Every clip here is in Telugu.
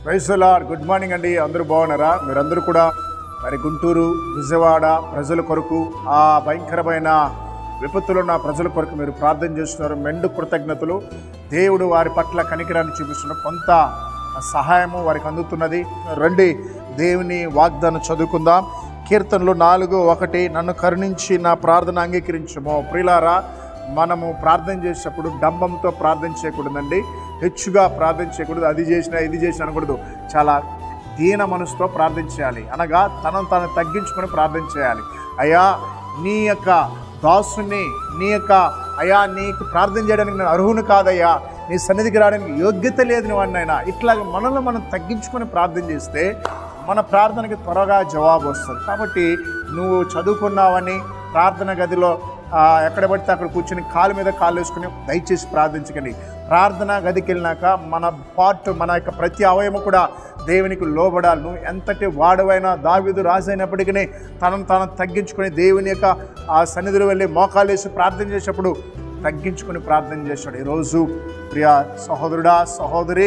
ప్రైజ్లాడ్ గుడ్ మార్నింగ్ అండి అందరూ బాగున్నారా మీరందరూ కూడా మరి గుంటూరు విజయవాడ ప్రజల కొరకు ఆ భయంకరమైన విపత్తులున్న ప్రజల కొరకు మీరు ప్రార్థన చేస్తున్నారు మెండు కృతజ్ఞతలు దేవుడు వారి పట్ల కనికరాన్ని చూపిస్తున్న కొంత సహాయము వారికి అందుతున్నది రండి దేవుని వాగ్దానం చదువుకుందాం కీర్తనలు నాలుగు ఒకటి నన్ను కరుణించి నా ప్రార్థన అంగీకరించము ప్రిలారా మనము ప్రార్థన చేసేటప్పుడు డంబంతో ప్రార్థన చేయకూడదండి హెచ్చుగా ప్రార్థన చేయకూడదు అది చేసినా ఇది చేసినా అనకూడదు చాలా దీన మనసుతో ప్రార్థన చేయాలి అనగా తనను తాను తగ్గించుకొని ప్రార్థన చేయాలి అయ్యా నీ యొక్క దాసుని నీ యొక్క అయ్యా నీకు ప్రార్థన చేయడానికి నేను అర్హుని కాదయ్యా నీ సన్నిధికి రావడానికి యోగ్యత లేదు వాడినైనా ఇట్లాగ మనల్ని మనం తగ్గించుకొని ప్రార్థన చేస్తే మన ప్రార్థనకి త్వరగా జవాబు వస్తుంది కాబట్టి నువ్వు చదువుకున్నావని ప్రార్థన గదిలో ఆ, ఎక్కడ పడితే అక్కడ కూర్చొని కాలు మీద కాలు వేసుకుని దయచేసి ప్రార్థించకండి ప్రార్థన గదికి వెళ్ళినాక మన పార్ట్ మన యొక్క ప్రతి అవయము కూడా దేవునికి లోబడాలి నువ్వు ఎంతటి వాడవైనా దావిదు రాజైనప్పటికీ తనను తాను తగ్గించుకొని దేవుని యొక్క ఆ సన్నిధిలో వెళ్ళి మోకాలు వేసి ప్రార్థన చేసేటప్పుడు తగ్గించుకొని ప్రార్థన చేశాడు ఈరోజు ప్రియా సహోదరుడా సహోదరి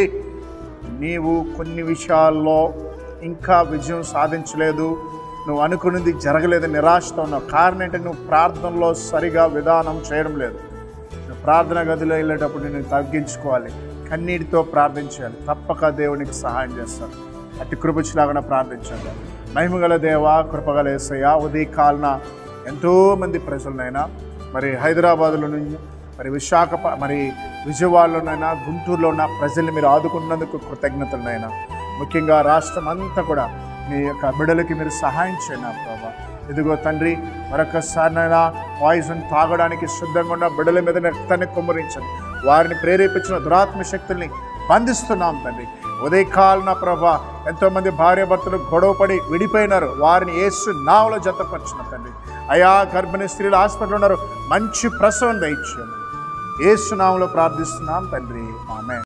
నీవు కొన్ని విషయాల్లో ఇంకా విజయం సాధించలేదు నువ్వు అనుకున్నది జరగలేదు నిరాశతో ఉన్నావు కారణం ఏంటంటే నువ్వు ప్రార్థనలో సరిగా విధానం చేయడం లేదు నువ్వు ప్రార్థన గదిలో వెళ్ళేటప్పుడు నేను తగ్గించుకోవాలి కన్నీటితో ప్రార్థించాలి తప్పక దేవునికి సహాయం చేస్తాను అట్టి కృపచ్చిలాగా ప్రార్థించండి మహిమగల దేవ కృపగల ఏసయ్య ఉదయకాలన ఎంతోమంది ప్రజలనైనా మరి హైదరాబాద్లో నుంచి మరి విశాఖ మరి విజయవాడలోనైనా గుంటూరులో ఉన్న ప్రజల్ని మీరు ఆదుకున్నందుకు కృతజ్ఞతలనైనా ముఖ్యంగా రాష్ట్రం అంతా కూడా మీ యొక్క బిడ్డలకి మీరు సహాయం చేయండి ప్రభా ఇదిగో తండ్రి మరొకసారినైనా పాయిజన్ తాగడానికి సిద్ధంగా ఉన్న బిడ్డల మీద రక్తాన్ని కుమ్మరించండి వారిని ప్రేరేపించిన దురాత్మ శక్తుల్ని బంధిస్తున్నాం తండ్రి ఉదయకాలన ప్రభా ఎంతోమంది భార్యాభర్తలు గొడవపడి విడిపోయినారు వారిని ఏసు నావలో జతపరిచిన తండ్రి అయా గర్భిణీ స్త్రీలు హాస్పిటల్ ఉన్నారు మంచి ప్రసవం దయచేయండి ఏసు నామలో ప్రార్థిస్తున్నాం తండ్రి ఆమె